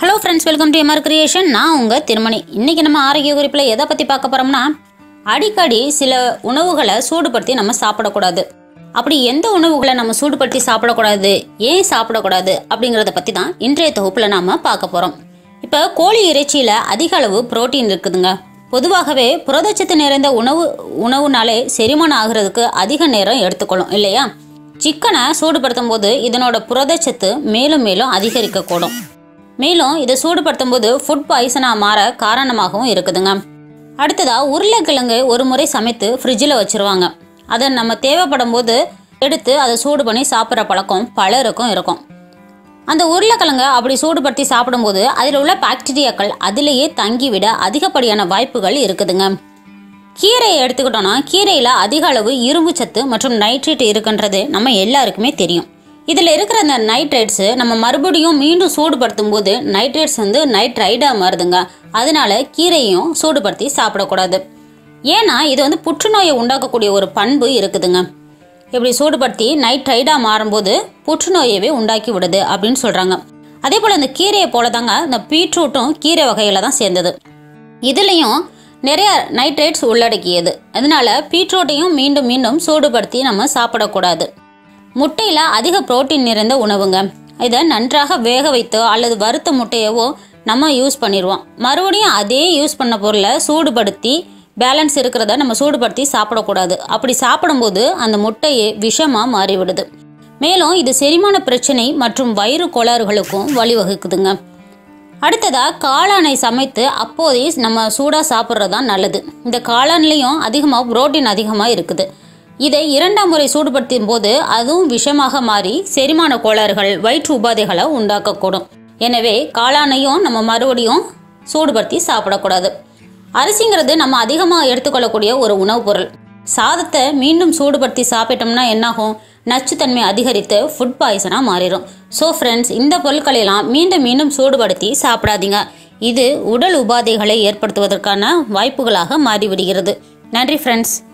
hello friends welcome to MR creation நான் உங்கள் திருமணி இன்றைக்கி நம்ம ஆரோக்கிய குறிப்பில் எதை பற்றி பார்க்க போகிறோம்னா அடிக்கடி சில உணவுகளை சூடுபடுத்தி நம்ம சாப்பிடக்கூடாது அப்படி எந்த உணவுகளை நம்ம சூடுபடுத்தி சாப்பிடக்கூடாது ஏன் சாப்பிடக்கூடாது அப்படிங்கிறத பற்றி தான் இன்றைய தொகுப்பில் நாம் பார்க்க போகிறோம் இப்போ கோழி இறைச்சியில் அதிக அளவு புரோட்டீன் இருக்குதுங்க பொதுவாகவே புரதச்சத்து நிறைந்த உணவு உணவுனாலே செரிமானம் ஆகிறதுக்கு அதிக நேரம் எடுத்துக்கொள்ளும் இல்லையா சிக்கனை சூடுபடுத்தும் போது இதனோட புரதச்சத்து மேலும் மேலும் அதிகரிக்கக்கூடும் மேலும் இதை சூடுபடுத்தும் போது ஃபுட் பாய்சனாக மாற காரணமாகவும் இருக்குதுங்க அடுத்ததா உருளைக்கிழங்கு ஒரு முறை சமைத்து ஃப்ரிட்ஜில் வச்சிருவாங்க அதை நம்ம தேவைப்படும் போது எடுத்து அதை சூடு பண்ணி சாப்பிட்ற பழக்கம் பலருக்கும் இருக்கும் அந்த உருளைக்கிழங்கை அப்படி சூடுபடுத்தி சாப்பிடும்போது அதில் உள்ள பாக்டீரியாக்கள் அதிலேயே தங்கிவிட அதிகப்படியான வாய்ப்புகள் இருக்குதுங்க கீரையை எடுத்துக்கிட்டோம்னா கீரையில் அதிக அளவு இரும்பு சத்து மற்றும் நைட்ரேட் இருக்குன்றது நம்ம எல்லாருக்குமே தெரியும் இதில் இருக்கிற அந்த நைட்ரேட்ஸு நம்ம மறுபடியும் மீண்டும் சூடுபடுத்தும் போது நைட்ரேட்ஸ் வந்து நைட்ரைடாக மாறுதுங்க அதனால கீரையும் சூடுபடுத்தி சாப்பிடக்கூடாது ஏன்னா இது வந்து புற்றுநோயை உண்டாக்கக்கூடிய ஒரு பண்பு இருக்குதுங்க இப்படி சூடுபடுத்தி நைட்ரைடாக மாறும்போது புற்றுநோயவே உண்டாக்கி விடுது அப்படின்னு சொல்கிறாங்க அதே போல் இந்த கீரையை போல தாங்க இந்த பீட்ரூட்டும் கீரை வகையில் தான் சேர்ந்தது இதுலேயும் நிறைய நைட்ரேட்ஸ் உள்ளடக்கியது அதனால பீட்ரூட்டையும் மீண்டும் மீண்டும் சூடுபடுத்தி நம்ம சாப்பிடக்கூடாது முட்டையில் அதிக புரோட்டீன் நிறைந்த உணவுங்க இதை நன்றாக வேக வைத்தோ அல்லது வறுத்த முட்டையவோ நம்ம யூஸ் பண்ணிடுவோம் மறுபடியும் அதே யூஸ் பண்ண பொருளை சூடுபடுத்தி பேலன்ஸ் இருக்கிறத நம்ம சூடுபடுத்தி சாப்பிடக்கூடாது அப்படி சாப்பிடும்போது அந்த முட்டையே விஷமாக மாறிவிடுது மேலும் இது செரிமான பிரச்சனை மற்றும் வயிறு கோளாறுகளுக்கும் வழிவகுக்குதுங்க அடுத்ததா காளானை சமைத்து அப்போதே நம்ம சூடாக சாப்பிட்றது தான் நல்லது இந்த காளான்லேயும் அதிகமாக புரோட்டீன் அதிகமாக இருக்குது இதை இரண்டாம் முறை சூடுபடுத்தும் போது அதுவும் விஷமாக மாறி செரிமான கோளாறுகள் வயிற்று உபாதைகளை உண்டாக்கக்கூடும் எனவே காளானையும் நம்ம மறுபடியும் சூடுபடுத்தி சாப்பிடக்கூடாது அரிசிங்கிறது நம்ம அதிகமாக எடுத்துக்கொள்ளக்கூடிய ஒரு உணவுப் பொருள் சாதத்தை மீண்டும் சூடுபடுத்தி சாப்பிட்டோம்னா என்னாகும் நச்சுத்தன்மை அதிகரித்து ஃபுட் பாய்சனாக மாறிடும் ஸோ ஃப்ரெண்ட்ஸ் இந்த பொருட்களெல்லாம் மீண்டும் மீண்டும் சூடுபடுத்தி சாப்பிடாதீங்க இது உடல் உபாதைகளை ஏற்படுத்துவதற்கான வாய்ப்புகளாக மாறிவிடுகிறது நன்றி ஃப்ரெண்ட்ஸ்